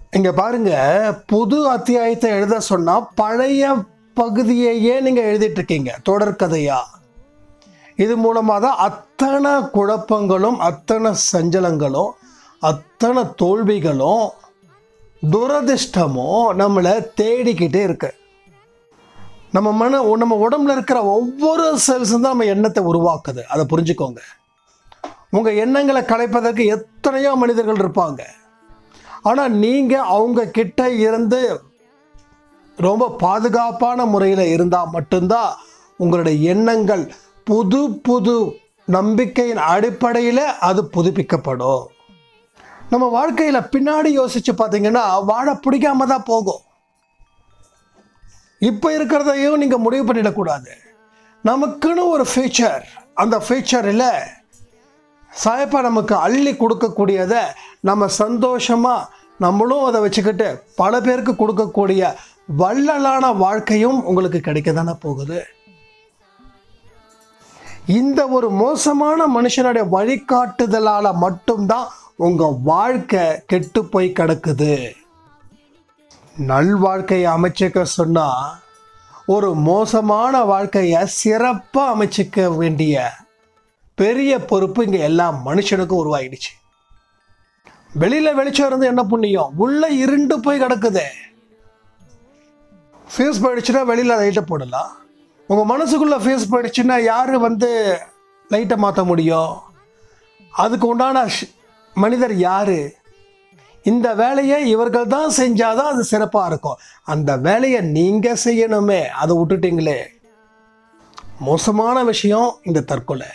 இங்க பாருங்க புது அத்தியாயத்தை எழுத சொன்னா பழைய பகுதியையே நீங்க எழுதிட்டு இருக்கீங்க தொடர்கதையா இது மூலமாக தான் அத்தனை குழப்பங்களும் அத்தனை சஞ்சலங்களும் அத்தனை தோல்விகளும் துரதிர்ஷ்டமும் நம்மளை தேடிக்கிட்டே இருக்கு நம்ம மன நம்ம உடம்புல இருக்கிற ஒவ்வொரு செல்ஸும் தான் நம்ம எண்ணத்தை உருவாக்குது அதை புரிஞ்சுக்கோங்க உங்கள் எண்ணங்களை கலைப்பதற்கு எத்தனையோ மனிதர்கள் இருப்பாங்க ஆனால் நீங்கள் அவங்க கிட்ட இருந்து ரொம்ப பாதுகாப்பான முறையில் இருந்தால் மட்டும்தான் உங்களுடைய எண்ணங்கள் புது புது நம்பிக்கையின் அடிப்படையில் அது புதுப்பிக்கப்படும் நம்ம வாழ்க்கையில் பின்னாடி யோசிச்சு பார்த்தீங்கன்னா வாழ பிடிக்காம தான் போகும் இப்போ இருக்கிறதையும் நீங்கள் முடிவு பண்ணிடக்கூடாது நமக்குன்னு ஒரு ஃபியூச்சர் அந்த ஃபியூச்சரில் சாயப்பா நமக்கு அள்ளி கொடுக்கக்கூடியதை நம்ம சந்தோஷமாக நம்மளும் அதை வச்சுக்கிட்டு பல பேருக்கு கொடுக்கக்கூடிய வள்ளலான வாழ்க்கையும் உங்களுக்கு கிடைக்க தானே போகுது இந்த ஒரு மோசமான மனுஷனுடைய வழிகாட்டுதலால் மட்டும்தான் உங்கள் வாழ்க்கை கெட்டு போய் கிடக்குது நல்வாழ்க்கையை அமைச்சிக்க சொன்னால் ஒரு மோசமான வாழ்க்கையை சிறப்பாக அமைச்சிக்க வேண்டிய பெரிய பொறுப்பு இங்கே எல்லா மனுஷனுக்கும் உருவாயிடுச்சு வெளியில் வெளிச்சம் இருந்து என்ன புண்ணியம் உள்ள இருண்டு போய் கிடக்குது ஃபேஸ் போயிடுச்சுன்னா வெளியில் லைட்டை போடலாம் உங்கள் மனசுக்குள்ளே ஃபேஸ் போயிடுச்சுன்னா யார் வந்து லைட்டை மாற்ற முடியும் அதுக்கு உண்டான ஷ்- மனிதர் யார் இந்த வேலையை இவர்கள் தான் செஞ்சாதான் அது சிறப்பாக இருக்கும் அந்த வேலையை நீங்கள் செய்யணுமே அதை விட்டுட்டீங்களே மோசமான விஷயம் இந்த தற்கொலை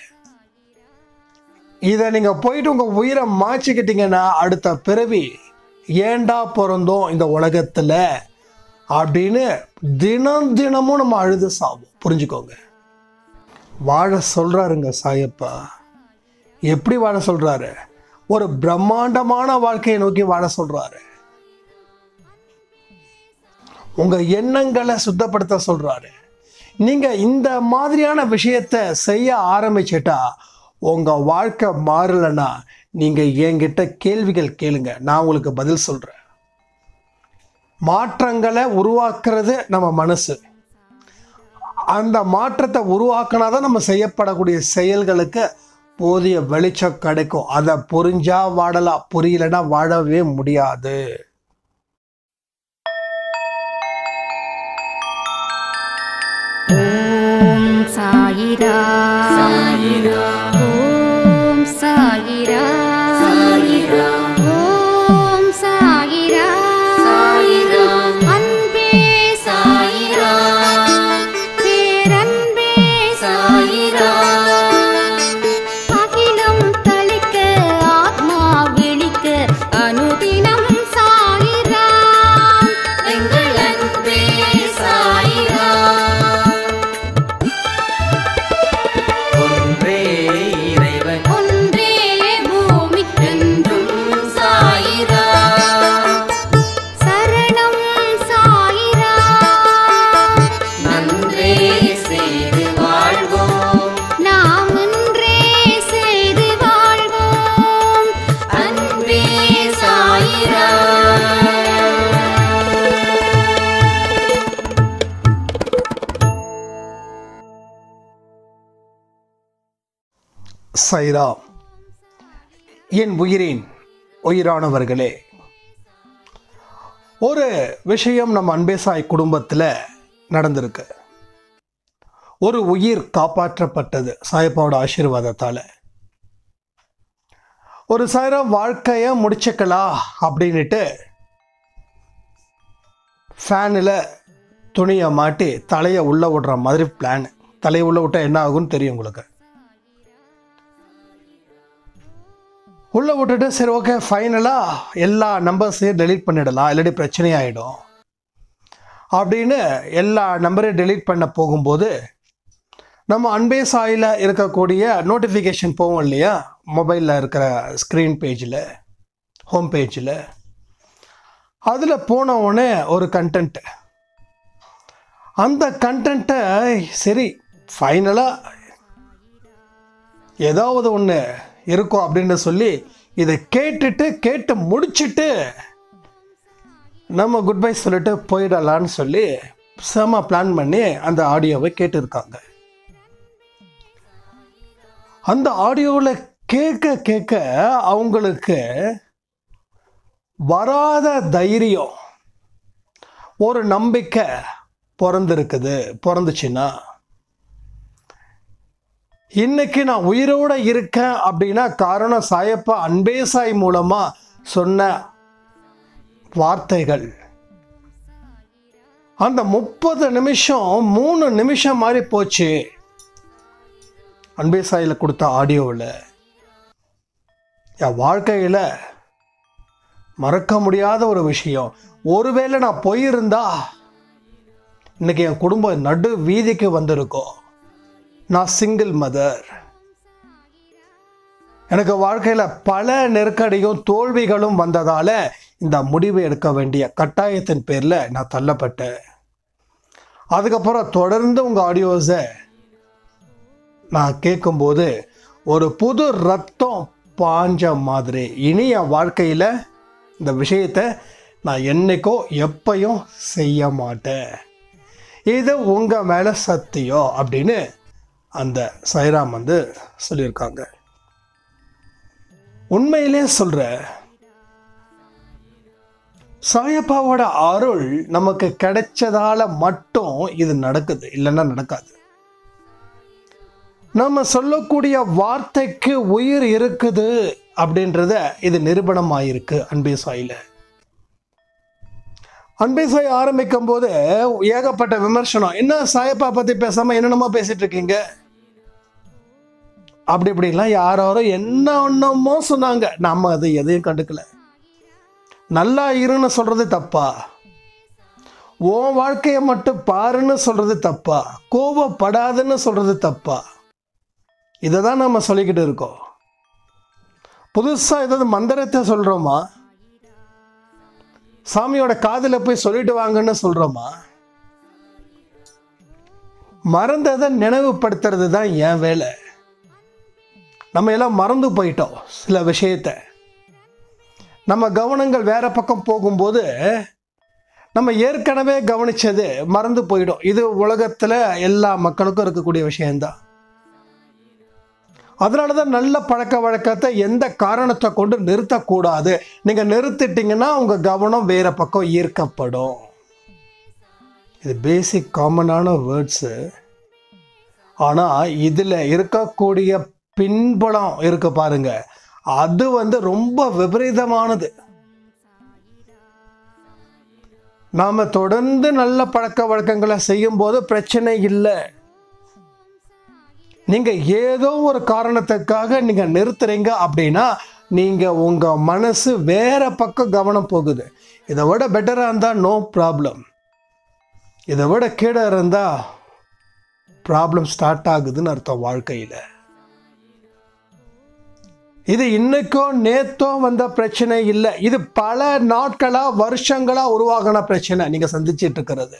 இதை நீங்கள் போயிட்டு உங்கள் உயிரை மாச்சிக்கிட்டீங்கன்னா அடுத்த பிறவி ஏண்டா பிறந்தோம் இந்த உலகத்தில் அப்படின்னு தினம் தினமும் நம்ம அழுது சாவோம் புரிஞ்சுக்கோங்க வாழ சொல்கிறாருங்க சாயப்பா எப்படி வாழ சொல்கிறாரு ஒரு பிரம்மாண்டமான வாழ்க்கையை நோக்கி வாழ சொல்கிறாரு உங்கள் எண்ணங்களை சுத்தப்படுத்த சொல்கிறாரு நீங்கள் இந்த மாதிரியான விஷயத்தை செய்ய ஆரம்பிச்சிட்டா உங்கள் வாழ்க்கை மாறலைன்னா நீங்கள் என்கிட்ட கேள்விகள் கேளுங்க நான் உங்களுக்கு பதில் சொல்கிறேன் மாற்றங்களை உருவாக்குறது நம்ம மனசு அந்த மாற்றத்தை உருவாக்கினா தான் நம்ம செய்யப்படக்கூடிய செயல்களுக்கு போதிய வெளிச்சம் கிடைக்கும் அதை புரிஞ்சா வாழலாம் புரியலைன்னா வாழவே முடியாது ஓம் சாயிரா சாயிரா ஓம் சாயிரா சாயிரா ஓம் சாயிரா சாயிரா அன்பே சாயிரா பேரன்பே சாயிரா அகிலம் தளிக்க ஆத்மா விழிக்க அனுதினம் சாயிரா எங்கள் அன்பே சாயிரா ஒன்றே இறைவன் ஒன்றே பூமிக்கென்றும் சாயிரா சரணம் சாயிரா நன்றே செய்து வாழ்வோம் நாம் ஒன்றே செய்து வாழ்வோம் அன்பே சாயிரா சைரா என் உயிரின் உயிரானவர்களே ஒரு விஷயம் நம்ம அன்பேசாய் குடும்பத்தில் நடந்திருக்கு ஒரு உயிர் காப்பாற்றப்பட்டது சாயப்பாவோட ஆசீர்வாதத்தால் ஒரு சாயிரா வாழ்க்கையை முடிச்சுக்கலாம் அப்படின்னுட்டு ஃபேனில் துணியை மாட்டி தலையை உள்ளே விடுற மாதிரி பிளான் தலையை உள்ளே விட்டா என்ன ஆகும்னு தெரியும் உங்களுக்கு உள்ளே விட்டுட்டு சரி ஓகே ஃபைனலாக எல்லா நம்பர்ஸையும் டெலீட் பண்ணிடலாம் இல்லாட்டி பிரச்சனை ஆகிடும் அப்படின்னு எல்லா நம்பரையும் டெலீட் பண்ண போகும்போது நம்ம அன்பே சாயில் இருக்கக்கூடிய நோட்டிஃபிகேஷன் போவோம் இல்லையா மொபைலில் இருக்கிற ஸ்க்ரீன் பேஜில் ஹோம் பேஜில் அதில் போன உடனே ஒரு கண்டென்ட் அந்த கண்டென்ட்டை சரி ஃபைனலாக ஏதாவது ஒன்று இருக்கும் அப்படின்னு சொல்லி இதை கேட்டுட்டு கேட்டு முடிச்சிட்டு நம்ம குட் பை சொல்லிட்டு போயிடலான்னு சொல்லி செம பிளான் பண்ணி அந்த ஆடியோவை கேட்டிருக்காங்க அந்த ஆடியோவில் கேட்க கேட்க அவங்களுக்கு வராத தைரியம் ஒரு நம்பிக்கை பிறந்திருக்குது பிறந்துச்சுன்னா இன்னைக்கு நான் உயிரோட இருக்கேன் அப்படின்னா காரணம் சாயப்பா அன்பே சாய் மூலமா சொன்ன வார்த்தைகள் அந்த முப்பது நிமிஷம் மூணு நிமிஷம் மாதிரி போச்சு அன்பே சாயில் கொடுத்த ஆடியோவில் என் வாழ்க்கையில் மறக்க முடியாத ஒரு விஷயம் ஒருவேளை நான் போயிருந்தா இன்னைக்கு என் குடும்பம் நடு வீதிக்கு வந்திருக்கோம் நான் சிங்கிள் மதர் எனக்கு வாழ்க்கையில் பல நெருக்கடியும் தோல்விகளும் வந்ததால இந்த முடிவை எடுக்க வேண்டிய கட்டாயத்தின் பேரில் நான் தள்ளப்பட்டேன் அதுக்கப்புறம் தொடர்ந்து உங்கள் ஆடியோஸை நான் கேட்கும்போது ஒரு புது ரத்தம் பாஞ்ச மாதிரி இனி என் வாழ்க்கையில் இந்த விஷயத்தை நான் என்னைக்கோ எப்பையும் செய்ய மாட்டேன் இது உங்கள் மேலே சத்தியம் அப்படின்னு அந்த சைராம் வந்து சொல்லியிருக்காங்க உண்மையிலே சொல்ற சாயப்பாவோட அருள் நமக்கு கிடைச்சதால மட்டும் இது நடக்குது இல்லைன்னா நடக்காது நம்ம சொல்லக்கூடிய வார்த்தைக்கு உயிர் இருக்குது அப்படின்றத இது நிரூபணம் ஆயிருக்கு அன்பே சாயில அன்பே சாய் ஆரம்பிக்கும் போது ஏகப்பட்ட விமர்சனம் என்ன சாயப்பா பத்தி பேசாம என்னென்னமோ பேசிட்டு இருக்கீங்க அப்படி இப்படிலாம் யாரோ என்ன ஒன்னமோ சொன்னாங்க நம்ம அது எதையும் கண்டுக்கல நல்லா இருன்னு சொல்றது தப்பா உன் வாழ்க்கையை மட்டும் பாருன்னு சொல்றது தப்பா கோபப்படாதுன்னு சொல்றது தப்பா இதை தான் நம்ம சொல்லிக்கிட்டு இருக்கோம் புதுசாக ஏதாவது மந்திரத்தை சொல்கிறோமா சாமியோட காதில் போய் சொல்லிட்டு வாங்கன்னு சொல்கிறோமா மறந்ததை நினைவுபடுத்துறது தான் என் வேலை நம்ம எல்லாம் மறந்து போயிட்டோம் சில விஷயத்த நம்ம கவனங்கள் வேற பக்கம் போகும்போது நம்ம ஏற்கனவே கவனிச்சது மறந்து போயிடும் இது உலகத்தில் எல்லா மக்களுக்கும் இருக்கக்கூடிய விஷயம்தான் அதனால தான் நல்ல பழக்க வழக்கத்தை எந்த காரணத்தை கொண்டு நிறுத்தக்கூடாது நீங்கள் நிறுத்திட்டீங்கன்னா உங்கள் கவனம் வேற பக்கம் ஈர்க்கப்படும் இது பேசிக் காமனான வேர்ட்ஸு ஆனால் இதில் இருக்கக்கூடிய பின்புலம் இருக்கு பாருங்க அது வந்து ரொம்ப விபரீதமானது நாம் தொடர்ந்து நல்ல பழக்க வழக்கங்களை செய்யும்போது பிரச்சனை இல்லை நீங்க ஏதோ ஒரு காரணத்துக்காக நீங்க நிறுத்துறீங்க அப்படின்னா நீங்க உங்க மனசு வேற பக்கம் கவனம் போகுது இதை விட பெட்டரா இருந்தா நோ ப்ராப்ளம் இதை விட கீழே இருந்தா ப்ராப்ளம் ஸ்டார்ட் ஆகுதுன்னு அர்த்தம் வாழ்க்கையில இது இன்னைக்கோ நேத்தோ வந்த பிரச்சனை இல்லை இது பல நாட்களா வருஷங்களா உருவாகின பிரச்சனை நீங்க சந்திச்சிட்டு இருக்கிறது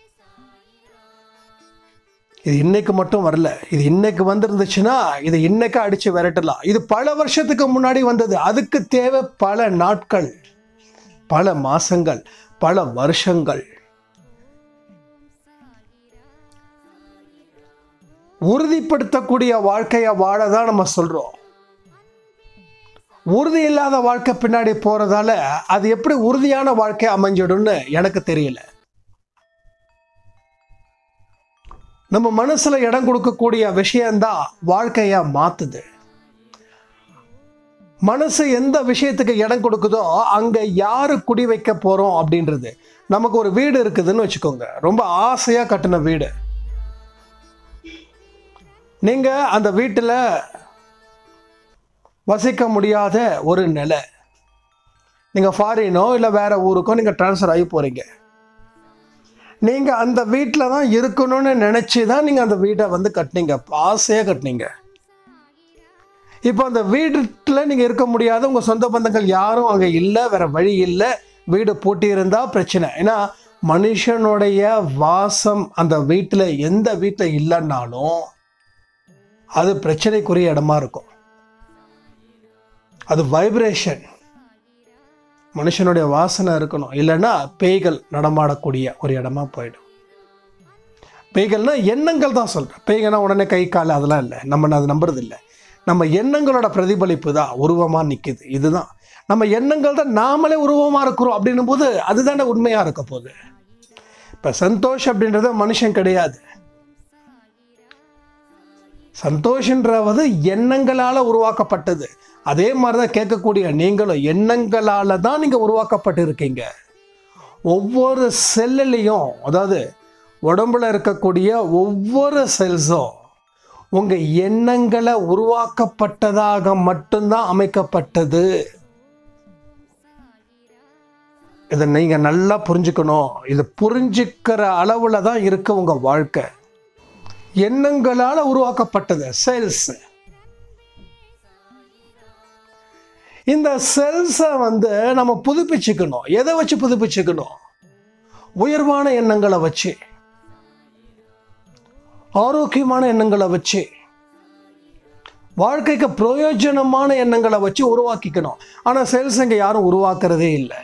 இது இன்னைக்கு மட்டும் வரல இது இன்னைக்கு வந்திருந்துச்சுன்னா இது இன்னைக்கு அடிச்சு விரட்டலாம் இது பல வருஷத்துக்கு முன்னாடி வந்தது அதுக்கு தேவை பல நாட்கள் பல மாசங்கள் பல வருஷங்கள் உறுதிப்படுத்தக்கூடிய வாழ்க்கையை வாழ தான் நம்ம சொல்றோம் உறுதி இல்லாத வாழ்க்கை பின்னாடி போறதால அது எப்படி உறுதியான வாழ்க்கை அமைஞ்சிடும்னு எனக்கு தெரியல நம்ம மனசுல இடம் கொடுக்கக்கூடிய விஷயம்தான் வாழ்க்கைய மாத்துது மனசு எந்த விஷயத்துக்கு இடம் கொடுக்குதோ அங்க யாரு குடி வைக்க போறோம் அப்படின்றது நமக்கு ஒரு வீடு இருக்குதுன்னு வச்சுக்கோங்க ரொம்ப ஆசையா கட்டின வீடு நீங்க அந்த வீட்டில் வசிக்க முடியாத ஒரு நிலை நீங்கள் ஃபாரினோ இல்லை வேற ஊருக்கோ நீங்கள் ட்ரான்ஸ்ஃபர் ஆகி போகிறீங்க நீங்கள் அந்த வீட்டில் தான் இருக்கணும்னு நினச்சி தான் நீங்கள் அந்த வீட்டை வந்து கட்டினீங்க ஆசையாக கட்டினீங்க இப்போ அந்த வீட்டில் நீங்கள் இருக்க முடியாத உங்கள் சொந்த பந்தங்கள் யாரும் அங்கே இல்லை வேற வழி இல்லை வீடு பூட்டி இருந்தால் பிரச்சனை ஏன்னா மனுஷனுடைய வாசம் அந்த வீட்டில் எந்த வீட்டில் இல்லைன்னாலும் அது பிரச்சனைக்குரிய இடமா இருக்கும் அது வைப்ரேஷன் மனுஷனுடைய வாசனை இருக்கணும் இல்லைன்னா பேய்கள் நடமாடக்கூடிய ஒரு இடமா போயிடும் பேய்கள்னா எண்ணங்கள் தான் சொல்கிறேன் பேய்கள்னா உடனே கை கால் அதெல்லாம் இல்லை நம்ம அது நம்புறது இல்லை நம்ம எண்ணங்களோட பிரதிபலிப்பு தான் உருவமாக நிற்குது இதுதான் நம்ம எண்ணங்கள் தான் நாமளே உருவமாக இருக்கிறோம் அப்படின்னும் போது அதுதானே உண்மையாக இருக்க போகுது இப்போ சந்தோஷ் அப்படின்றது மனுஷன் கிடையாது சந்தோஷன்றது எண்ணங்களால் உருவாக்கப்பட்டது அதே மாதிரி தான் கேட்கக்கூடிய நீங்களும் எண்ணங்களால் தான் நீங்கள் உருவாக்கப்பட்டு இருக்கீங்க ஒவ்வொரு செல்லுலேயும் அதாவது உடம்புல இருக்கக்கூடிய ஒவ்வொரு செல்ஸும் உங்கள் எண்ணங்களை உருவாக்கப்பட்டதாக மட்டும்தான் அமைக்கப்பட்டது இதை நீங்கள் நல்லா புரிஞ்சுக்கணும் இதை புரிஞ்சுக்கிற அளவில் தான் இருக்கு உங்கள் வாழ்க்கை எண்ணங்களால் உருவாக்கப்பட்டது செல்ஸ் இந்த செல்ஸை வந்து நம்ம புதுப்பிச்சுக்கணும் எதை வச்சு புதுப்பிச்சுக்கணும் உயர்வான எண்ணங்களை வச்சு ஆரோக்கியமான எண்ணங்களை வச்சு வாழ்க்கைக்கு பிரயோஜனமான எண்ணங்களை வச்சு உருவாக்கிக்கணும் ஆனால் செல்ஸ் இங்கே யாரும் உருவாக்குறதே இல்லை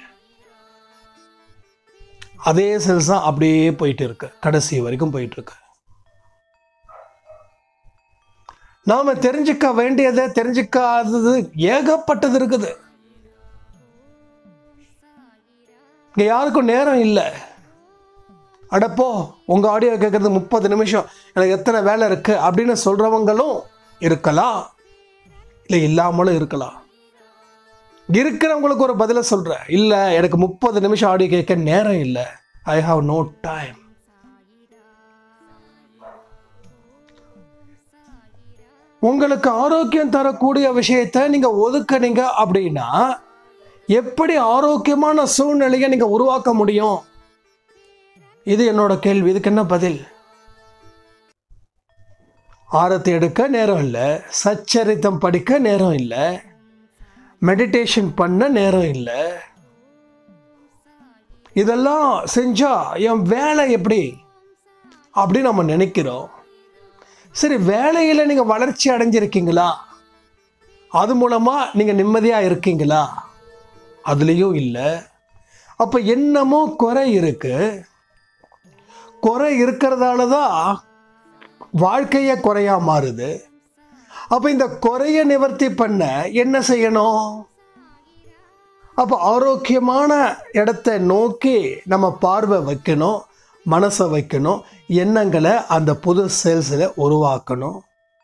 அதே செல்ஸ் தான் அப்படியே போயிட்டு இருக்கு கடைசி வரைக்கும் போயிட்டு இருக்கு நாம தெரிஞ்சுக்க வேண்டியதை தெரிஞ்சுக்காதது ஏகப்பட்டது இருக்குது இங்க யாருக்கும் நேரம் இல்லை அடப்போ உங்க ஆடியோ கேட்கறது முப்பது நிமிஷம் எனக்கு எத்தனை வேலை இருக்கு அப்படின்னு சொல்றவங்களும் இருக்கலாம் இல்லை இல்லாமலும் இருக்கலாம் இருக்கிறவங்களுக்கு ஒரு பதிலை சொல்கிறேன் இல்லை எனக்கு முப்பது நிமிஷம் ஆடியோ கேட்க நேரம் இல்லை ஐ ஹாவ் நோ டைம் உங்களுக்கு ஆரோக்கியம் தரக்கூடிய விஷயத்தை நீங்கள் ஒதுக்குனீங்க அப்படின்னா எப்படி ஆரோக்கியமான சூழ்நிலையை நீங்கள் உருவாக்க முடியும் இது என்னோட கேள்வி இதுக்கு என்ன பதில் ஆரத்தை எடுக்க நேரம் இல்லை சச்சரித்தம் படிக்க நேரம் இல்லை மெடிடேஷன் பண்ண நேரம் இல்லை இதெல்லாம் செஞ்சா என் வேலை எப்படி அப்படி நம்ம நினைக்கிறோம் சரி வேலையில் நீங்கள் வளர்ச்சி அடைஞ்சிருக்கீங்களா அது மூலமாக நீங்கள் நிம்மதியாக இருக்கீங்களா அதுலேயும் இல்லை அப்போ என்னமோ குறை இருக்கு குறை இருக்கிறதால தான் வாழ்க்கையே குறையா மாறுது அப்போ இந்த குறைய நிவர்த்தி பண்ண என்ன செய்யணும் அப்போ ஆரோக்கியமான இடத்தை நோக்கி நம்ம பார்வை வைக்கணும் மனசை வைக்கணும் எண்ணங்களை அந்த புது சேல்ஸில் உருவாக்கணும்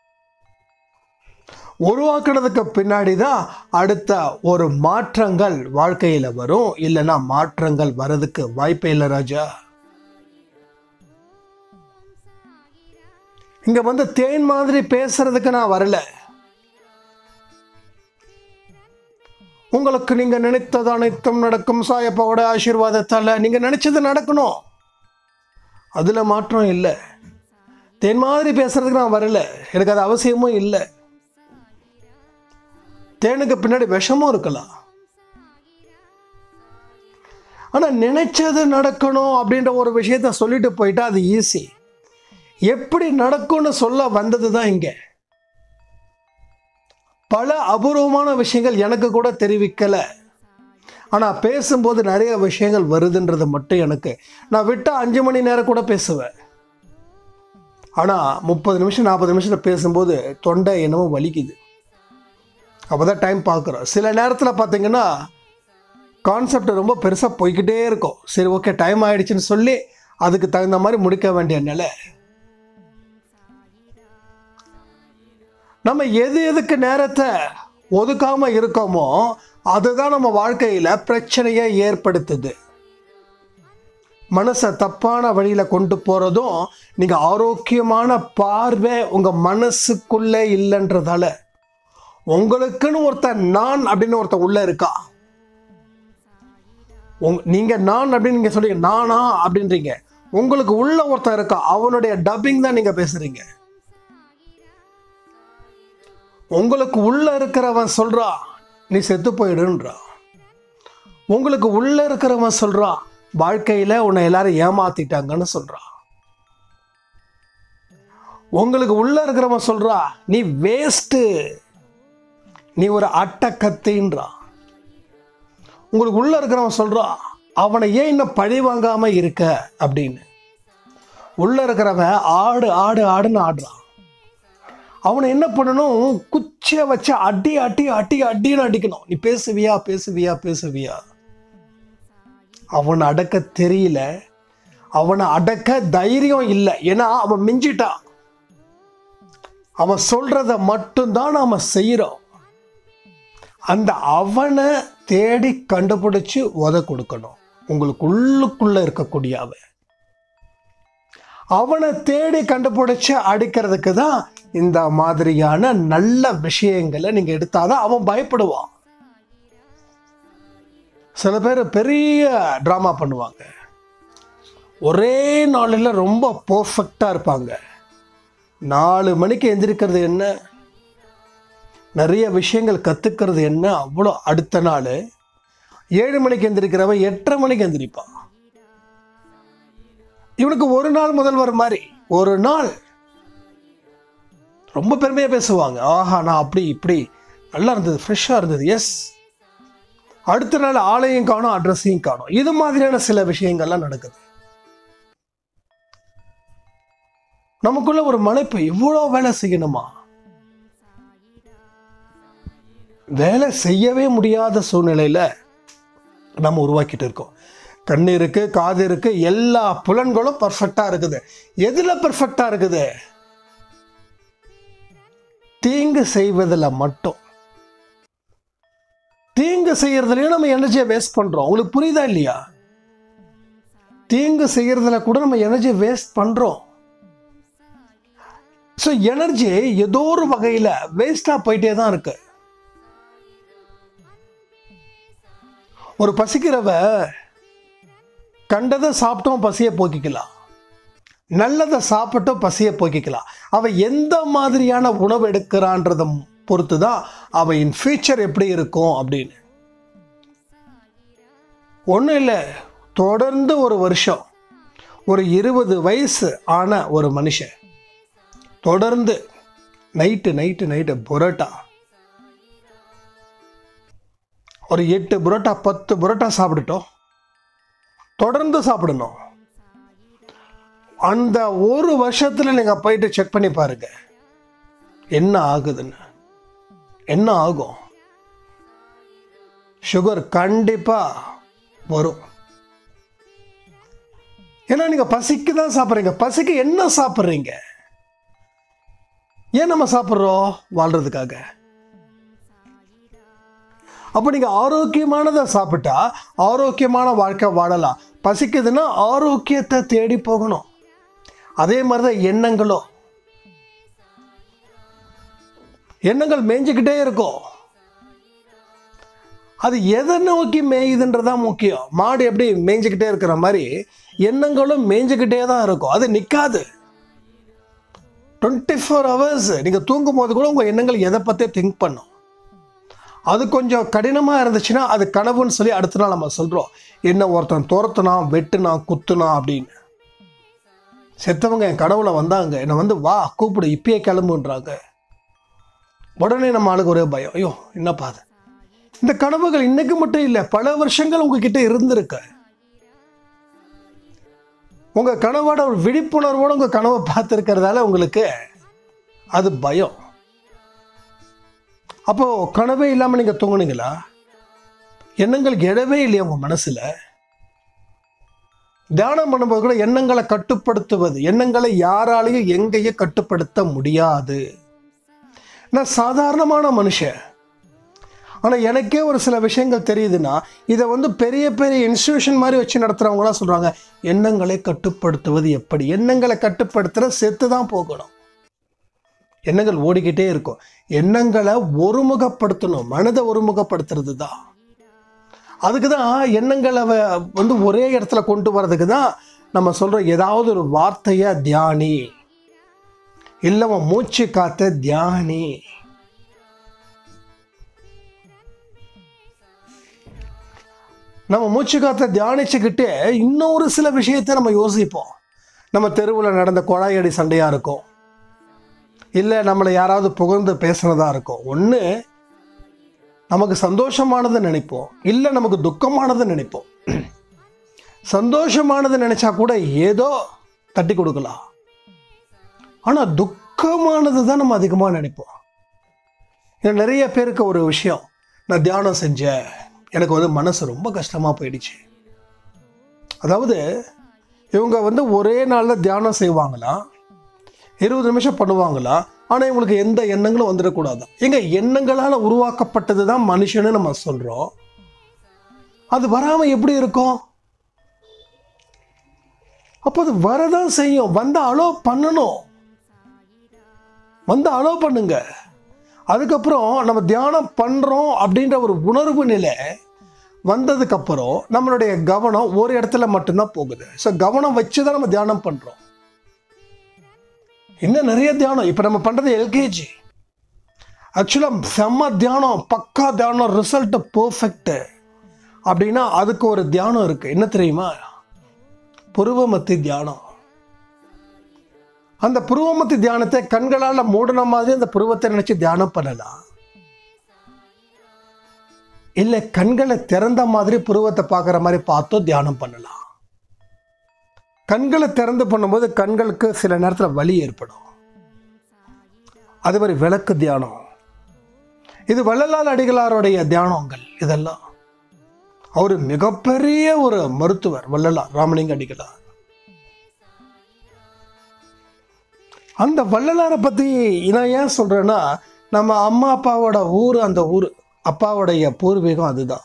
உருவாக்குனதுக்கு பின்னாடி தான் அடுத்த ஒரு மாற்றங்கள் வாழ்க்கையில் வரும் இல்லைன்னா மாற்றங்கள் வர்றதுக்கு வாய்ப்பே இல்லை ராஜா இங்க வந்து தேன் மாதிரி பேசுறதுக்கு நான் வரல உங்களுக்கு நீங்க நினைத்தது அனைத்தும் நடக்கும் சாயப்பாவோட ஆசீர்வாதத்தால நீங்க நினைச்சது நடக்கணும் அதுல மாற்றம் இல்லை தேன் மாதிரி பேசுறதுக்கு நான் வரல எனக்கு அது அவசியமும் இல்லை தேனுக்கு பின்னாடி விஷமும் இருக்கலாம் ஆனா நினைச்சது நடக்கணும் அப்படின்ற ஒரு விஷயத்த சொல்லிட்டு போயிட்டா அது ஈஸி எப்படி நடக்கும்னு சொல்ல வந்தது தான் இங்கே பல அபூர்வமான விஷயங்கள் எனக்கு கூட தெரிவிக்கல ஆனால் பேசும்போது நிறைய விஷயங்கள் வருதுன்றது மட்டும் எனக்கு நான் விட்டால் அஞ்சு மணி நேரம் கூட பேசுவேன் ஆனால் முப்பது நிமிஷம் நாற்பது நிமிஷத்தில் பேசும்போது தொண்டை என்னமோ வலிக்குது அப்போ தான் டைம் பார்க்குறோம் சில நேரத்தில் பார்த்தீங்கன்னா கான்செப்ட் ரொம்ப பெருசாக போய்கிட்டே இருக்கும் சரி ஓகே டைம் ஆயிடுச்சுன்னு சொல்லி அதுக்கு தகுந்த மாதிரி முடிக்க வேண்டிய நிலை நம்ம எது எதுக்கு நேரத்தை ஒதுக்காம இருக்கோமோ அதுதான் நம்ம வாழ்க்கையில பிரச்சனையை ஏற்படுத்துது மனசை தப்பான வழியில கொண்டு போறதும் நீங்க ஆரோக்கியமான பார்வை உங்க மனசுக்குள்ளே இல்லைன்றதால உங்களுக்குன்னு ஒருத்தன் நான் அப்படின்னு ஒருத்தன் உள்ள இருக்கா உங் நீங்க நான் அப்படின்னு நீங்க சொல்றீங்க நானா அப்படின்றீங்க உங்களுக்கு உள்ள ஒருத்தன் இருக்கா அவனுடைய டப்பிங் தான் நீங்க பேசுறீங்க உங்களுக்கு உள்ள இருக்கிறவன் சொல்றான் நீ செத்து போயிடுன்றான் உங்களுக்கு உள்ள இருக்கிறவன் சொல்றான் வாழ்க்கையில உன்னை எல்லாரும் ஏமாத்திட்டாங்கன்னு சொல்றான் உங்களுக்கு உள்ள இருக்கிறவன் சொல்றா நீ வேஸ்ட்டு நீ ஒரு அட்டக்கத்தின்றான் உங்களுக்கு உள்ள இருக்கிறவன் சொல்றான் அவனை ஏன் இன்னும் பழி வாங்காம இருக்க அப்படின்னு உள்ள இருக்கிறவன் ஆடு ஆடு ஆடுன்னு ஆடுறான் அவனை என்ன பண்ணணும் குச்சியை வச்சு அடி அடி அடி அடின்னு அடிக்கணும் நீ பேசுவியா பேசுவியா பேசுவியா அவனை அடக்க தெரியல அவனை அடக்க தைரியம் இல்லை ஏன்னா அவன் மிஞ்சிட்டான் அவன் சொல்றத மட்டும்தான் நாம செய்யறோம் அந்த அவனை தேடி கண்டுபிடிச்சு உத கொடுக்கணும் உங்களுக்கு உள்ளுக்குள்ள இருக்கக்கூடிய அவன் அவனை தேடி கண்டுபிடிச்சு அடிக்கிறதுக்கு தான் இந்த மாதிரியான நல்ல விஷயங்களை நீங்க எடுத்தாதான் அவன் பயப்படுவான் சில பேர் பெரிய ட்ராமா பண்ணுவாங்க ஒரே நாளில் ரொம்ப பர்ஃபெக்டாக இருப்பாங்க நாலு மணிக்கு எந்திரிக்கிறது என்ன நிறைய விஷயங்கள் கற்றுக்கிறது என்ன அவ்வளோ அடுத்த நாள் ஏழு மணிக்கு எந்திரிக்கிறவன் எட்டரை மணிக்கு எந்திரிப்பான் இவனுக்கு ஒரு நாள் முதல்வர் மாதிரி ஒரு நாள் ரொம்ப பெருமையாக பேசுவாங்க ஆஹா நான் அப்படி இப்படி நல்லா இருந்தது ஃப்ரெஷ்ஷாக இருந்தது எஸ் அடுத்த நாள் ஆளையும் காணும் அட்ரஸையும் காணும் இது மாதிரியான சில விஷயங்கள்லாம் நடக்குது நமக்குள்ள ஒரு மலைப்பு இவ்வளோ வேலை செய்யணுமா வேலை செய்யவே முடியாத சூழ்நிலையில நம்ம உருவாக்கிட்டு இருக்கோம் கண் இருக்கு காது இருக்கு எல்லா புலன்களும் பர்ஃபெக்டா இருக்குது எதுல பர்ஃபெக்டா இருக்குது தீங்கு செய்வதில் மட்டும் தீங்கு செய்யறதுலயும் நம்ம எனர்ஜியை வேஸ்ட் பண்றோம் உங்களுக்கு புரியுதா இல்லையா தீங்கு செய்யறதுல கூட நம்ம எனர்ஜி வேஸ்ட் பண்றோம் ஸோ எனர்ஜி ஏதோ ஒரு வகையில வேஸ்டா போயிட்டே தான் இருக்கு ஒரு பசிக்கிறவ கண்டதை சாப்பிட்டோம் பசியை போக்கிக்கலாம் நல்லதை சாப்பிட்டோம் பசியை போக்கிக்கலாம் அவ எந்த மாதிரியான உணவு எடுக்கிறான்றத பொறுத்து தான் அவ இன் ஃபியூச்சர் எப்படி இருக்கும் அப்படின்னு ஒன்றும் இல்லை தொடர்ந்து ஒரு வருஷம் ஒரு இருபது வயசு ஆன ஒரு மனுஷன் தொடர்ந்து நைட்டு நைட்டு நைட்டு புரோட்டா ஒரு எட்டு புரோட்டா பத்து புரோட்டா சாப்பிட்டுட்டோம் தொடர்ந்து சாப்பிடணும் அந்த ஒரு வருஷத்துல நீங்க போயிட்டு செக் பண்ணி பாருங்க என்ன ஆகுதுன்னு என்ன ஆகும் சுகர் கண்டிப்பா வரும் ஏன்னா நீங்க பசிக்கு தான் சாப்பிட்றீங்க பசிக்கு என்ன சாப்பிட்றீங்க ஏன் நம்ம சாப்பிட்றோம் வாழ்றதுக்காக அப்போ நீங்கள் ஆரோக்கியமானதை சாப்பிட்டா ஆரோக்கியமான வாழ்க்கை வாழலாம் பசிக்குதுன்னா ஆரோக்கியத்தை தேடி போகணும் அதே மாதிரி தான் எண்ணங்களும் எண்ணங்கள் மேய்ஞ்சிக்கிட்டே இருக்கும் அது எதை நோக்கி மேயுதுன்றதான் முக்கியம் மாடு எப்படி மேய்ஞ்சிக்கிட்டே இருக்கிற மாதிரி எண்ணங்களும் மேய்ஞ்சிக்கிட்டே தான் இருக்கும் அது நிற்காது டுவெண்ட்டி ஃபோர் ஹவர்ஸ் நீங்கள் தூங்கும் போது கூட உங்கள் எண்ணங்கள் எதை பற்றி திங்க் பண்ணும் அது கொஞ்சம் கடினமாக இருந்துச்சுன்னா அது கனவுன்னு சொல்லி அடுத்த நாள் நம்ம சொல்கிறோம் என்ன ஒருத்தன் துரத்துனா வெட்டுனா குத்துனா அப்படின்னு செத்தவங்க என் கனவுல வந்தாங்க என்னை வந்து வா கூப்பிடு இப்பயே கிளம்புன்றாங்க உடனே நம்ம ஆளுக்கு ஒரே பயம் ஐயோ என்னப்பா அது இந்த கனவுகள் இன்னைக்கு மட்டும் இல்லை பல வருஷங்கள் உங்ககிட்ட இருந்திருக்கு உங்க கனவோட ஒரு விழிப்புணர்வோட உங்க கனவை பார்த்துருக்கிறதால உங்களுக்கு அது பயம் அப்போ கனவே இல்லாமல் நீங்க தூங்குனீங்களா எண்ணங்களுக்கு இடவே இல்லையா உங்க மனசுல தியானம் பண்ணும்போது கூட எண்ணங்களை கட்டுப்படுத்துவது எண்ணங்களை யாராலையும் எங்கேயும் கட்டுப்படுத்த முடியாது நான் சாதாரணமான மனுஷன் ஆனால் எனக்கே ஒரு சில விஷயங்கள் தெரியுதுன்னா இதை வந்து பெரிய பெரிய இன்ஸ்டியூஷன் மாதிரி வச்சு நடத்துகிறவங்களாம் சொல்கிறாங்க எண்ணங்களை கட்டுப்படுத்துவது எப்படி எண்ணங்களை கட்டுப்படுத்துகிற செத்து தான் போகணும் எண்ணங்கள் ஓடிக்கிட்டே இருக்கும் எண்ணங்களை ஒருமுகப்படுத்தணும் மனதை ஒருமுகப்படுத்துறது தான் அதுக்கு தான் எண்ணங்களை வ- வந்து ஒரே இடத்துல கொண்டு வர்றதுக்கு தான் நம்ம சொல்கிறோம் ஏதாவது ஒரு வார்த்தையை தியானி இல்லை உன் மூச்சு காத்த தியானி நம்ம மூச்சு காத்த தியானிச்சுக்கிட்டே இன்னொரு சில விஷயத்தை நம்ம யோசிப்போம் நம்ம தெருவில் நடந்த குழாயடி சண்டையாக இருக்கும் இல்லை நம்மளை யாராவது புகழ்ந்து பேசுனதா இருக்கும் ஒன்று நமக்கு சந்தோஷமானதை நினைப்போம் இல்லை நமக்கு துக்கமானதை நினைப்போம் சந்தோஷமானதை நினைச்சா கூட ஏதோ தட்டி கொடுக்கலாம் ஆனால் துக்கமானது தான் நம்ம அதிகமாக நினைப்போம் ஏன்னா நிறைய பேருக்கு ஒரு விஷயம் நான் தியானம் செஞ்சேன் எனக்கு வந்து மனசு ரொம்ப கஷ்டமாக போயிடுச்சு அதாவது இவங்க வந்து ஒரே நாளில் தியானம் செய்வாங்களாம் இருபது நிமிஷம் பண்ணுவாங்களா ஆனால் இவங்களுக்கு எந்த எண்ணங்களும் வந்துடக்கூடாது எங்க எண்ணங்களால் உருவாக்கப்பட்டது தான் மனுஷன்னு நம்ம சொல்கிறோம் அது வராமல் எப்படி இருக்கும் அப்போ அது வரதான் செய்யும் வந்து அலோ பண்ணணும் வந்து அலோ பண்ணுங்க அதுக்கப்புறம் நம்ம தியானம் பண்ணுறோம் அப்படின்ற ஒரு உணர்வு நிலை வந்ததுக்கப்புறம் நம்மளுடைய கவனம் ஒரு இடத்துல மட்டும்தான் போகுது ஸோ கவனம் வச்சு தான் நம்ம தியானம் பண்ணுறோம் இன்னும் நிறைய தியானம் இப்போ நம்ம பண்ணுறது எல்கேஜி ஆக்சுவலாக செம்ம தியானம் பக்கா தியானம் ரிசல்ட் பர்ஃபெக்ட் அப்படின்னா அதுக்கு ஒரு தியானம் இருக்குது என்ன தெரியுமா புருவமத்தி தியானம் அந்த புருவமத்தி தியானத்தை கண்களால் மூடின மாதிரி அந்த புருவத்தை நினைச்சு தியானம் பண்ணலாம் இல்லை கண்களை திறந்த மாதிரி புருவத்தை பார்க்குற மாதிரி பார்த்தோ தியானம் பண்ணலாம் கண்களை திறந்து பண்ணும்போது கண்களுக்கு சில நேரத்தில் வலி ஏற்படும் அதே மாதிரி விளக்கு தியானம் இது வள்ளலார் அடிகளாருடைய தியானங்கள் இதெல்லாம் அவர் மிகப்பெரிய ஒரு மருத்துவர் வள்ளலார் ராமலிங்க அடிகளார் அந்த வள்ளலாரை பற்றி நான் ஏன் சொல்கிறேன்னா நம்ம அம்மா அப்பாவோட ஊர் அந்த ஊர் அப்பாவுடைய பூர்வீகம் அதுதான்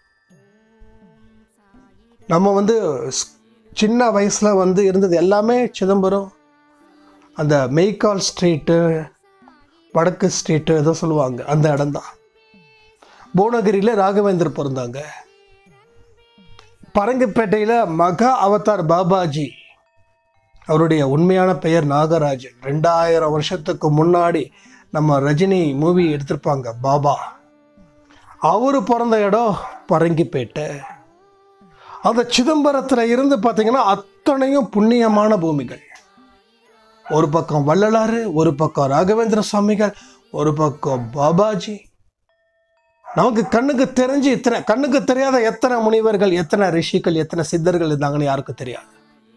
நம்ம வந்து ஸ்- சின்ன வயசில் வந்து இருந்தது எல்லாமே சிதம்பரம் அந்த மெய்கால் ஸ்ட்ரீட்டு வடக்கு ஸ்ட்ரீட்டு ஏதோ சொல்லுவாங்க அந்த இடம்தான் புவனகிரியில் ராகவேந்தர் பிறந்தாங்க பரங்கிப்பேட்டையில் மகா அவதார் பாபாஜி அவருடைய உண்மையான பெயர் நாகராஜன் ரெண்டாயிரம் வருஷத்துக்கு முன்னாடி நம்ம ரஜினி மூவி எடுத்திருப்பாங்க பாபா அவர் பிறந்த இடம் பரங்கிப்பேட்டை அந்த சிதம்பரத்தில் இருந்து பார்த்தீங்கன்னா அத்தனையும் புண்ணியமான பூமிகள் ஒரு பக்கம் வள்ளலாறு ஒரு பக்கம் ராகவேந்திர சுவாமிகள் ஒரு பக்கம் பாபாஜி நமக்கு கண்ணுக்கு தெரிஞ்சு இத்தனை கண்ணுக்கு தெரியாத எத்தனை முனிவர்கள் எத்தனை ரிஷிகள் எத்தனை சித்தர்கள் இருந்தாங்கன்னு யாருக்கும் தெரியாது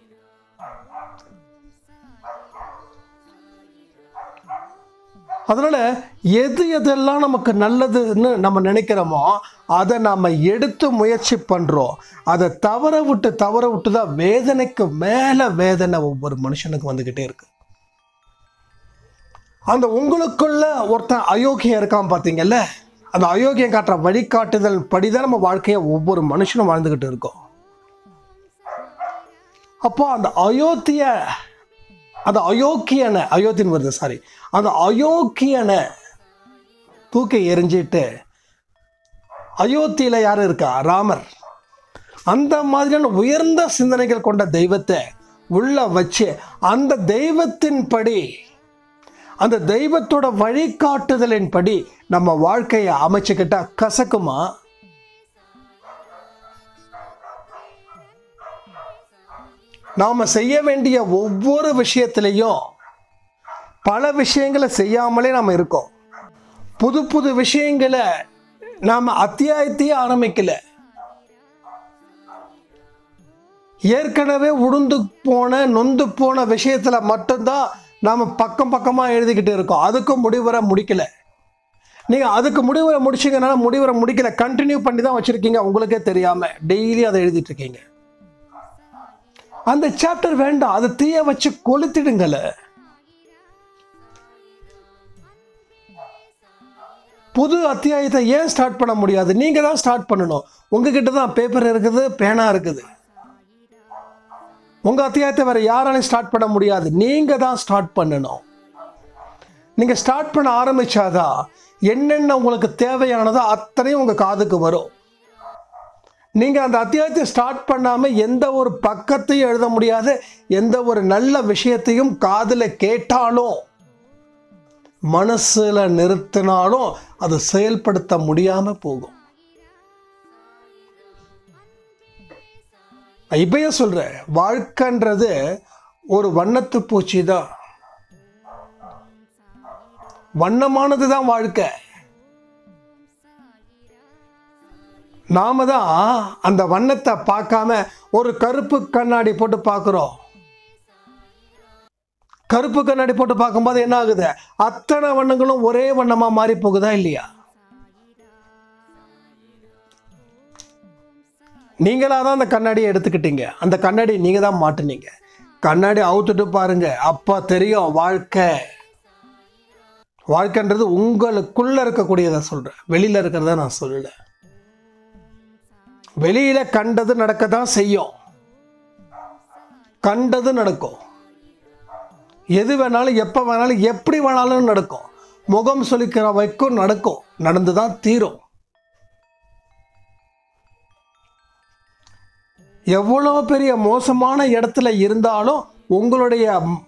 அதனால எது எதெல்லாம் நமக்கு நல்லதுன்னு நம்ம நினைக்கிறோமோ அதை நாம் எடுத்து முயற்சி பண்ணுறோம் அதை தவற விட்டு தவற விட்டு தான் வேதனைக்கு மேலே வேதனை ஒவ்வொரு மனுஷனுக்கு வந்துக்கிட்டே இருக்கு அந்த உங்களுக்குள்ள ஒருத்தன் அயோக்கியம் இருக்கான் பார்த்தீங்கல்ல அந்த அயோக்கியம் காட்டுற வழிகாட்டுதல் படிதான் நம்ம வாழ்க்கையை ஒவ்வொரு மனுஷனும் வாழ்ந்துக்கிட்டு இருக்கோம் அப்போ அந்த அயோத்திய அந்த அயோக்கியனை அயோத்தின்னு வருது சாரி அந்த அயோக்கியனை தூக்கி எறிஞ்சிட்டு அயோத்தியில யார் இருக்கா ராமர் அந்த மாதிரியான உயர்ந்த சிந்தனைகள் கொண்ட தெய்வத்தை உள்ள வச்சு அந்த தெய்வத்தின்படி அந்த தெய்வத்தோட வழிகாட்டுதலின்படி நம்ம வாழ்க்கையை அமைச்சுக்கிட்டா கசக்குமா நாம செய்ய வேண்டிய ஒவ்வொரு விஷயத்திலையும் பல விஷயங்களை செய்யாமலே நாம் இருக்கோம் புது புது விஷயங்களை நாம் அத்தியாயத்தையே ஆரம்பிக்கல ஏற்கனவே உடுந்து போன நொந்து போன விஷயத்துல மட்டும்தான் நாம் பக்கம் பக்கமாக எழுதிக்கிட்டு இருக்கோம் அதுக்கும் முடிவுரை முடிக்கல நீங்கள் அதுக்கு முடிவுரை முடிச்சிங்கன்னா முடிவுரை முடிக்கல கண்டினியூ பண்ணி தான் வச்சுருக்கீங்க உங்களுக்கே தெரியாமல் டெய்லி அதை எழுதிட்டு இருக்கீங்க அந்த சாப்டர் வேண்டாம் அதை தீய வச்சு கொளுத்திடுங்கள புது அத்தியாயத்தை ஏன் ஸ்டார்ட் பண்ண முடியாது நீங்க தான் ஸ்டார்ட் பண்ணணும் உங்ககிட்ட தான் பேப்பர் இருக்குது பேனா இருக்குது உங்க அத்தியாயத்தை வேற யாராலையும் ஸ்டார்ட் பண்ண முடியாது நீங்க தான் ஸ்டார்ட் பண்ணணும் நீங்க ஸ்டார்ட் பண்ண ஆரம்பிச்சாதான் என்னென்ன உங்களுக்கு தேவையானதோ அத்தனையும் உங்க காதுக்கு வரும் நீங்கள் அந்த அத்தியாயத்தை ஸ்டார்ட் பண்ணாமல் எந்த ஒரு பக்கத்தையும் எழுத முடியாது எந்த ஒரு நல்ல விஷயத்தையும் காதில் கேட்டாலும் மனசில் நிறுத்தினாலும் அது செயல்படுத்த முடியாமல் போகும் நான் இப்பயே சொல்கிறேன் வாழ்க்கைன்றது ஒரு வண்ணத்து பூச்சி தான் வண்ணமானது தான் வாழ்க்கை நாம தான் அந்த வண்ணத்தை பார்க்காம ஒரு கருப்பு கண்ணாடி போட்டு பார்க்குறோம் கருப்பு கண்ணாடி போட்டு பார்க்கும்போது என்ன ஆகுது அத்தனை வண்ணங்களும் ஒரே வண்ணமா மாறி போகுதா இல்லையா நீங்களாக தான் அந்த கண்ணாடியை எடுத்துக்கிட்டீங்க அந்த கண்ணாடி நீங்கள் தான் மாட்டுனீங்க கண்ணாடி அவுத்துட்டு பாருங்க அப்போ தெரியும் வாழ்க்கை வாழ்க்கைன்றது உங்களுக்குள்ள இருக்கக்கூடியதை சொல்கிறேன் வெளியில் இருக்கிறத நான் சொல்லலை வெளியில கண்டது நடக்க தான் செய்யும் கண்டது நடக்கும் எது வேணாலும் எப்போ வேணாலும் எப்படி வேணாலும் நடக்கும் முகம் சொலிக்கிற வைக்கும் நடக்கும் நடந்து தான் தீரும் எவ்வளோ பெரிய மோசமான இடத்துல இருந்தாலும் உங்களுடைய ம்-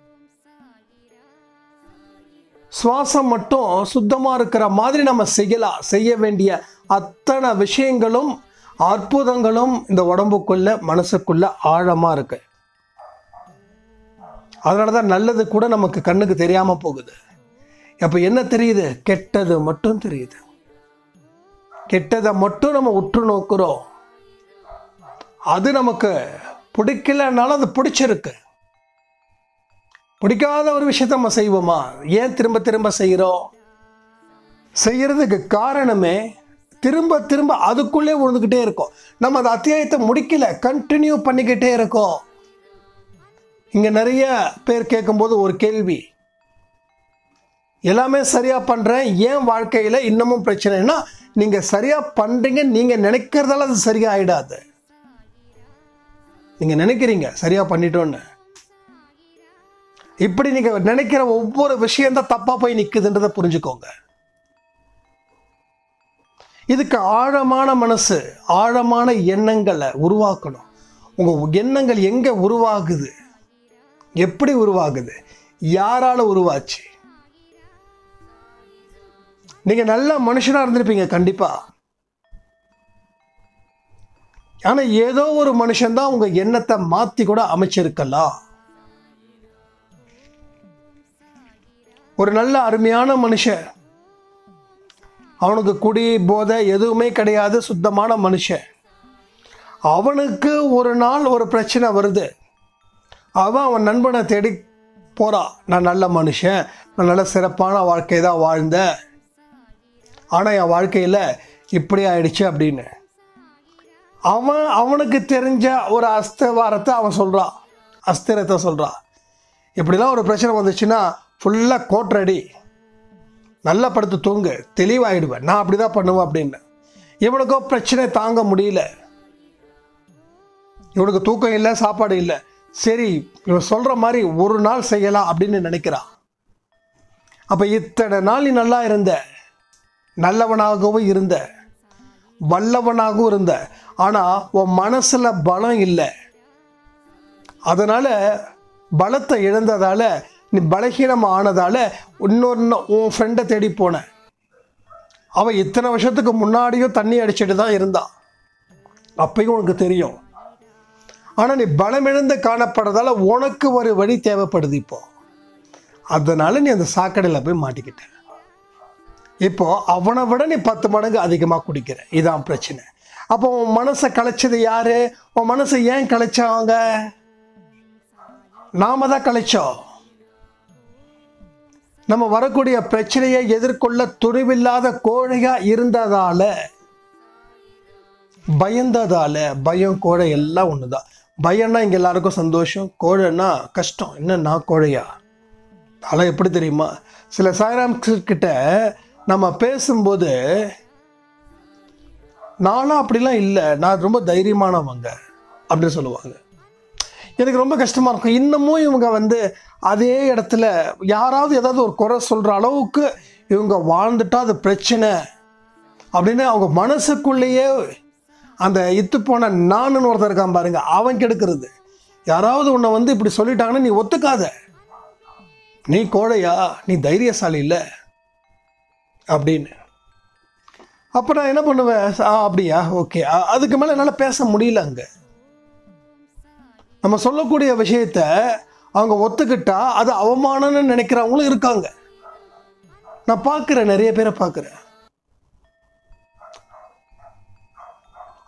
சுவாசம் மட்டும் சுத்தமாக இருக்கிற மாதிரி நம்ம செய்யலாம் செய்ய வேண்டிய அத்தனை விஷயங்களும் அற்புதங்களும் இந்த உடம்புக்குள்ள மனசுக்குள்ள ஆழமாக இருக்கு அதனால தான் நல்லது கூட நமக்கு கண்ணுக்கு தெரியாம போகுது அப்போ என்ன தெரியுது கெட்டது மட்டும் தெரியுது கெட்டதை மட்டும் நம்ம உற்று நோக்குறோம் அது நமக்கு பிடிக்கலனாலும் அது பிடிச்சிருக்கு பிடிக்காத ஒரு விஷயத்த நம்ம செய்வோமா ஏன் திரும்ப திரும்ப செய்கிறோம் செய்யறதுக்கு காரணமே திரும்ப திரும்ப அதுக்குள்ளே விழுந்துக்கிட்டே இருக்கோம் நம்ம அந்த அத்தியாயத்தை முடிக்கல கண்டினியூ பண்ணிக்கிட்டே இருக்கோம் இங்கே நிறைய பேர் கேட்கும்போது ஒரு கேள்வி எல்லாமே சரியாக பண்ணுறேன் ஏன் வாழ்க்கையில் இன்னமும் பிரச்சனைனா நீங்கள் சரியாக பண்ணுறீங்க நீங்கள் நினைக்கிறதால அது சரியாக ஆயிடாது நீங்கள் நினைக்கிறீங்க சரியாக பண்ணிட்டோன்னு இப்படி நீங்கள் நினைக்கிற ஒவ்வொரு விஷயம்தான் தப்பாக போய் நிற்குதுன்றதை புரிஞ்சுக்கோங்க இதுக்கு ஆழமான மனசு ஆழமான எண்ணங்களை உருவாக்கணும் உங்கள் எண்ணங்கள் எங்கே உருவாகுது எப்படி உருவாகுது யாரால உருவாச்சு நீங்கள் நல்ல மனுஷனாக இருந்திருப்பீங்க கண்டிப்பாக ஆனால் ஏதோ ஒரு மனுஷன்தான் உங்கள் எண்ணத்தை மாற்றி கூட அமைச்சிருக்கலாம் ஒரு நல்ல அருமையான மனுஷன் அவனுக்கு குடி போதை எதுவுமே கிடையாது சுத்தமான மனுஷன் அவனுக்கு ஒரு நாள் ஒரு பிரச்சனை வருது அவன் அவன் நண்பனை தேடி போகிறான் நான் நல்ல மனுஷன் நான் நல்ல சிறப்பான வாழ்க்கை தான் வாழ்ந்தேன் ஆனால் என் வாழ்க்கையில் இப்படி ஆயிடுச்சு அப்படின்னு அவன் அவனுக்கு தெரிஞ்ச ஒரு அஸ்தவாரத்தை அவன் சொல்கிறான் அஸ்திரத்தை சொல்கிறான் இப்படிலாம் ஒரு பிரச்சனை வந்துச்சுன்னா ஃபுல்லாக கோட்ரடி நல்லா படுத்து தூங்கு தெளிவாயிடுவேன் நான் அப்படி தான் பண்ணுவேன் அப்படின்னு இவனுக்கோ பிரச்சனை தாங்க முடியல இவனுக்கு தூக்கம் இல்லை சாப்பாடு இல்லை சரி இவன் சொல்கிற மாதிரி ஒரு நாள் செய்யலாம் அப்படின்னு நினைக்கிறான் அப்போ இத்தனை நாள் நீ நல்லா இருந்த நல்லவனாகவும் இருந்த வல்லவனாகவும் இருந்த ஆனால் உன் மனசில் பலம் இல்லை அதனால் பலத்தை இழந்ததால் நீ பலகீனம் ஆனதால் இன்னொரு உன் ஃப்ரெண்டை தேடி போன அவன் இத்தனை வருஷத்துக்கு முன்னாடியும் தண்ணி அடிச்சிட்டு தான் இருந்தான் அப்பயும் உனக்கு தெரியும் ஆனால் நீ பலமிழந்து காணப்படுறதால உனக்கு ஒரு வழி தேவைப்படுது இப்போ அதனால நீ அந்த சாக்கடையில் போய் மாட்டிக்கிட்ட இப்போ அவனை விட நீ பத்து மடங்கு அதிகமாக குடிக்கிற இதான் பிரச்சனை அப்போ உன் மனசை கலைச்சது யாரு உன் மனசை ஏன் கலைச்சவங்க நாம தான் கலைச்சோம் நம்ம வரக்கூடிய பிரச்சனையை எதிர்கொள்ள துணிவில்லாத கோழையா இருந்ததால பயந்ததால பயம் கோழை எல்லாம் ஒண்ணுதான் பயம்னா இங்க எல்லாருக்கும் சந்தோஷம் கோழைன்னா கஷ்டம் என்ன நான் கோழையா அதெல்லாம் எப்படி தெரியுமா சில சாய்ராம் கிட்ட நம்ம பேசும்போது நானும் அப்படிலாம் இல்லை நான் ரொம்ப தைரியமானவங்க அப்படின்னு சொல்லுவாங்க எனக்கு ரொம்ப கஷ்டமாக இருக்கும் இன்னமும் இவங்க வந்து அதே இடத்துல யாராவது ஏதாவது ஒரு குறை சொல்கிற அளவுக்கு இவங்க வாழ்ந்துட்டா அது பிரச்சனை அப்படின்னு அவங்க மனசுக்குள்ளேயே அந்த இத்து போன நானுன்னு ஒருத்தர் இருக்கான் பாருங்க அவன் கெடுக்கிறது யாராவது உன்னை வந்து இப்படி சொல்லிட்டாங்கன்னா நீ ஒத்துக்காத நீ கோழையா நீ தைரியசாலி இல்லை அப்படின்னு அப்போ நான் என்ன பண்ணுவேன் ஆ அப்படியா ஓகே அதுக்கு மேலே என்னால் பேச முடியல அங்கே நம்ம சொல்லக்கூடிய விஷயத்த அவங்க ஒத்துக்கிட்டா அது அவமானம்னு நினைக்கிறவங்களும் இருக்காங்க நான் பார்க்குறேன் நிறைய பேரை பார்க்குறேன்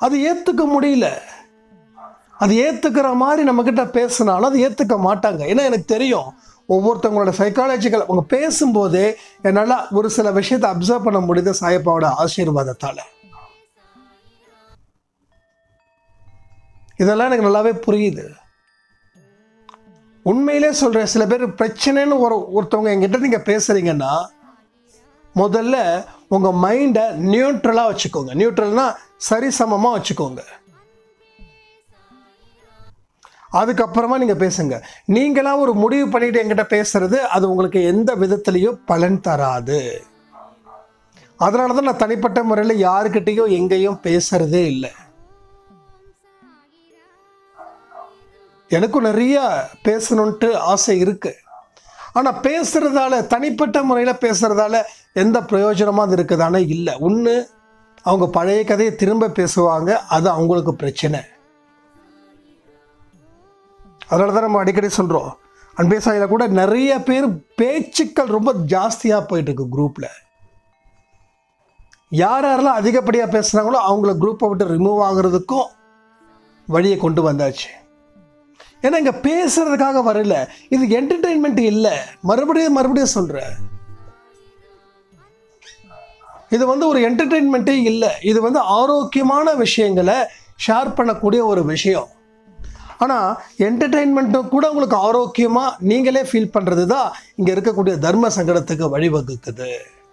அது ஏற்றுக்க முடியல அது ஏற்றுக்கிற மாதிரி நம்மக்கிட்ட பேசினாலும் அது ஏற்றுக்க மாட்டாங்க ஏன்னா எனக்கு தெரியும் ஒவ்வொருத்தவங்களோட சைக்காலஜிக்கல் அவங்க பேசும்போதே என்னால் ஒரு சில விஷயத்தை அப்சர்வ் பண்ண முடியுது சாயப்பாவோட ஆசீர்வாதத்தால் இதெல்லாம் எனக்கு நல்லாவே புரியுது உண்மையிலே சொல்கிறேன் சில பேர் பிரச்சனைன்னு ஒரு ஒருத்தவங்க என்கிட்ட நீங்கள் பேசுகிறீங்கன்னா முதல்ல உங்கள் மைண்டை நியூட்ரலாக வச்சுக்கோங்க நியூட்ரல்னா சரிசமமாக வச்சுக்கோங்க அதுக்கப்புறமா நீங்கள் பேசுங்க நீங்களாக ஒரு முடிவு பண்ணிட்டு என்கிட்ட பேசுறது அது உங்களுக்கு எந்த விதத்துலேயும் பலன் தராது அதனால தான் நான் தனிப்பட்ட முறையில் யாருக்கிட்டேயும் எங்கேயும் பேசுறதே இல்லை எனக்கும் நிறைய பேசணுன்ட்டு ஆசை இருக்கு ஆனால் பேசுறதால தனிப்பட்ட முறையில் பேசுறதால எந்த பிரயோஜனமாக அது இருக்குதானே இல்லை ஒன்று அவங்க பழைய கதையை திரும்ப பேசுவாங்க அது அவங்களுக்கு பிரச்சனை அதனால தான் நம்ம அடிக்கடி சொல்கிறோம் அன்பே சாயில கூட நிறைய பேர் பேச்சுக்கள் ரொம்ப ஜாஸ்தியாக போயிட்டு இருக்கு குரூப்பில் யார் யாரெல்லாம் அதிகப்படியாக பேசுகிறாங்களோ அவங்கள குரூப்பை விட்டு ரிமூவ் ஆகுறதுக்கும் வழியை கொண்டு வந்தாச்சு ஏன்னா இங்கே பேசுறதுக்காக வரல இது என்டர்டெயின்மெண்ட் இல்லை மறுபடியும் மறுபடியும் சொல்கிறேன் இது வந்து ஒரு என்டர்டெயின்மெண்ட்டே இல்லை இது வந்து ஆரோக்கியமான விஷயங்களை ஷேர் பண்ணக்கூடிய ஒரு விஷயம் ஆனால் என்டர்டெயின்மெண்ட்டும் கூட உங்களுக்கு ஆரோக்கியமாக நீங்களே ஃபீல் பண்ணுறது தான் இங்கே இருக்கக்கூடிய தர்ம சங்கடத்துக்கு வழிவகுக்குது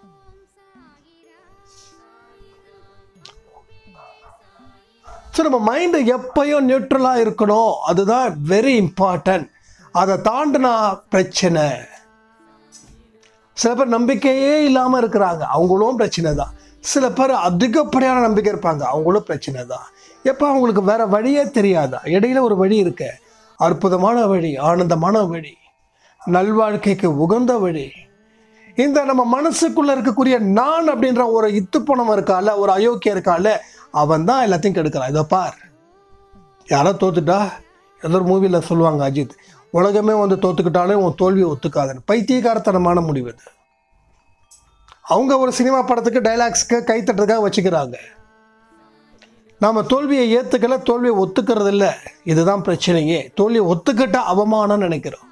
ஸோ நம்ம மைண்டு எப்பயும் நியூட்ரலாக இருக்கணும் அதுதான் வெரி இம்பார்ட்டன்ட் அதை தாண்டினா பிரச்சனை சில பேர் நம்பிக்கையே இல்லாமல் இருக்கிறாங்க அவங்களும் பிரச்சனை தான் சில பேர் அதிகப்படியான நம்பிக்கை இருப்பாங்க அவங்களும் பிரச்சனை தான் எப்போ அவங்களுக்கு வேற வழியே தெரியாதா இடையில ஒரு வழி இருக்கு அற்புதமான வழி ஆனந்தமான வழி நல்வாழ்க்கைக்கு உகந்த வழி இந்த நம்ம மனசுக்குள்ள இருக்கக்கூடிய நான் அப்படின்ற ஒரு இத்துப்பணம் இருக்கால ஒரு அயோக்கியம் இருக்கால அவன் தான் எல்லாத்தையும் கெடுக்கிறான் இதை பார் யாரோ தோத்துட்டா ஏதோ ஒரு மூவியில் சொல்லுவாங்க அஜித் உலகமே வந்து தோத்துக்கிட்டாலும் உன் தோல்வியை ஒத்துக்காதுன்னு பைத்தியகாரத்தனமான முடிவு இது அவங்க ஒரு சினிமா படத்துக்கு டைலாக்ஸ்க்கு கைத்தட்டுறதுக்காக வச்சுக்கிறாங்க நாம் தோல்வியை ஏற்றுக்கல தோல்வியை ஒத்துக்கிறது இல்லை இதுதான் பிரச்சனையே தோல்வியை ஒத்துக்கிட்ட அவமானம் நினைக்கிறோம்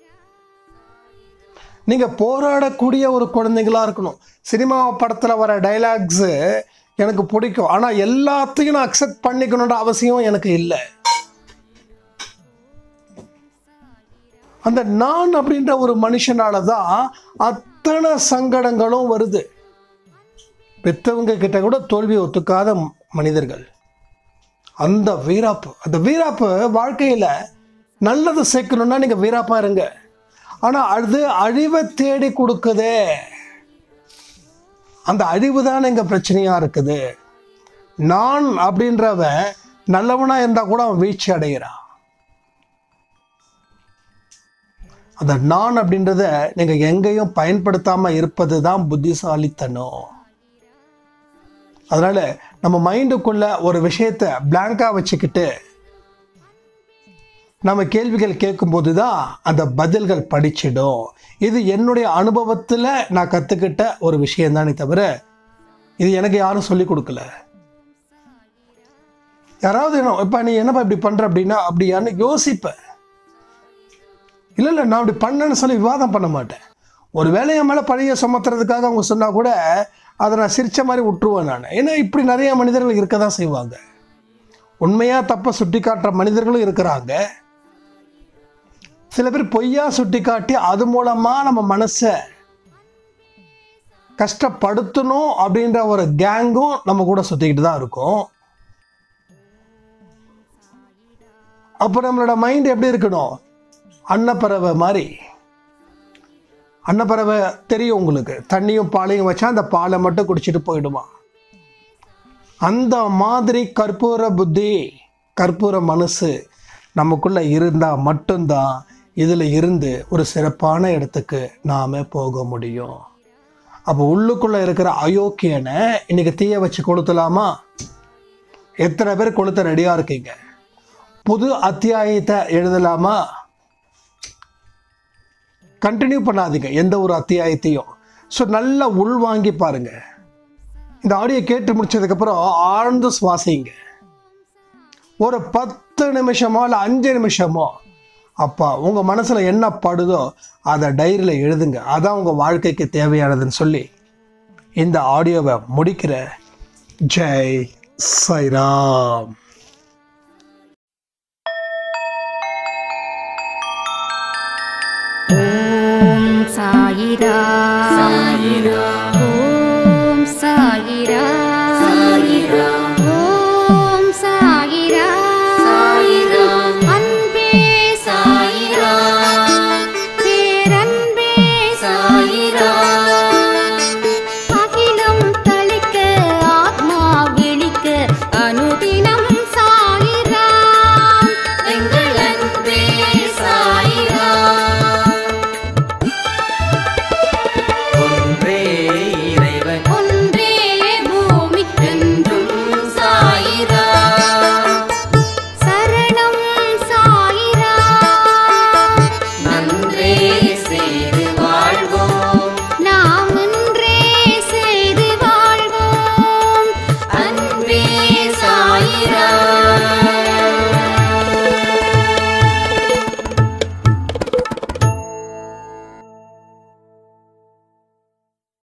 நீங்கள் போராடக்கூடிய ஒரு குழந்தைங்களா இருக்கணும் சினிமா படத்தில் வர டைலாக்ஸு எனக்கு பிடிக்கும் ஆனால் எல்லாத்தையும் நான் அக்செப்ட் பண்ணிக்கணுன்ற அவசியம் எனக்கு இல்லை அந்த நான் அப்படின்ற ஒரு மனுஷனால தான் அத்தனை சங்கடங்களும் வருது பெற்றவங்க கிட்ட கூட தோல்வியை ஒத்துக்காத மனிதர்கள் அந்த வீராப்பு அந்த வீராப்பு வாழ்க்கையில் நல்லது சேர்க்கணும்னா நீங்கள் வீராப்பா இருங்க ஆனால் அது அழிவை தேடி கொடுக்குதே அந்த அழிவு தான் எங்கள் பிரச்சனையாக இருக்குது நான் அப்படின்றவன் நல்லவனாக இருந்தால் கூட அவன் வீழ்ச்சி அடைகிறான் அந்த நான் அப்படின்றத நீங்கள் எங்கேயும் பயன்படுத்தாமல் இருப்பது தான் புத்திசாலித்தனம் அதனால் நம்ம மைண்டுக்குள்ள ஒரு விஷயத்தை பிளாங்காக வச்சுக்கிட்டு நம்ம கேள்விகள் கேட்கும்போது தான் அந்த பதில்கள் படிச்சிடும் இது என்னுடைய அனுபவத்தில் நான் கற்றுக்கிட்ட ஒரு விஷயம் தானே தவிர இது எனக்கு யாரும் சொல்லி கொடுக்கல யாராவது இப்போ நீ என்னப்பா இப்படி பண்ணுற அப்படின்னா அப்படியான்னு யோசிப்பேன் இல்லை இல்லை நான் அப்படி பண்ணேன்னு சொல்லி விவாதம் பண்ண மாட்டேன் ஒரு வேலையை மேலே பழைய சுமத்துறதுக்காக அவங்க சொன்னால் கூட அதை நான் சிரித்த மாதிரி விட்டுருவேன் நான் ஏன்னா இப்படி நிறைய மனிதர்கள் இருக்க தான் செய்வாங்க உண்மையாக தப்பை சுட்டி காட்டுற மனிதர்களும் இருக்கிறாங்க சில பேர் பொய்யா சுட்டி காட்டி அது மூலமாக நம்ம மனசை கஷ்டப்படுத்தணும் அப்படின்ற ஒரு கேங்கும் நம்ம கூட சுற்றிக்கிட்டு தான் இருக்கும் அப்போ நம்மளோட மைண்ட் எப்படி இருக்கணும் அன்னப்பறவை மாதிரி அன்னப்பறவை தெரியும் உங்களுக்கு தண்ணியும் பாலையும் வச்சா அந்த பாலை மட்டும் குடிச்சிட்டு போயிடுமா அந்த மாதிரி கற்பூர புத்தி கற்பூர மனசு நமக்குள்ள இருந்தால் மட்டும்தான் இதில் இருந்து ஒரு சிறப்பான இடத்துக்கு நாம் போக முடியும் அப்போ உள்ளுக்குள்ளே இருக்கிற அயோக்கியனை இன்னைக்கு தீய வச்சு கொளுத்தலாமா எத்தனை பேர் கொளுத்த ரெடியாக இருக்கீங்க புது அத்தியாயத்தை எழுதலாமா கண்டினியூ பண்ணாதீங்க எந்த ஒரு அத்தியாயத்தையும் ஸோ நல்லா உள்வாங்கி பாருங்க இந்த ஆடியோ கேட்டு முடிச்சதுக்கப்புறம் ஆழ்ந்து சுவாசிங்க ஒரு பத்து நிமிஷமோ இல்லை அஞ்சு நிமிஷமோ அப்பா உங்கள் மனசில் என்ன படுதோ அதை டைரியில் எழுதுங்க அதான் உங்கள் வாழ்க்கைக்கு தேவையானதுன்னு சொல்லி இந்த ஆடியோவை முடிக்கிற ஜெய் சைராம் ஓம் சாயிரா சாயிரா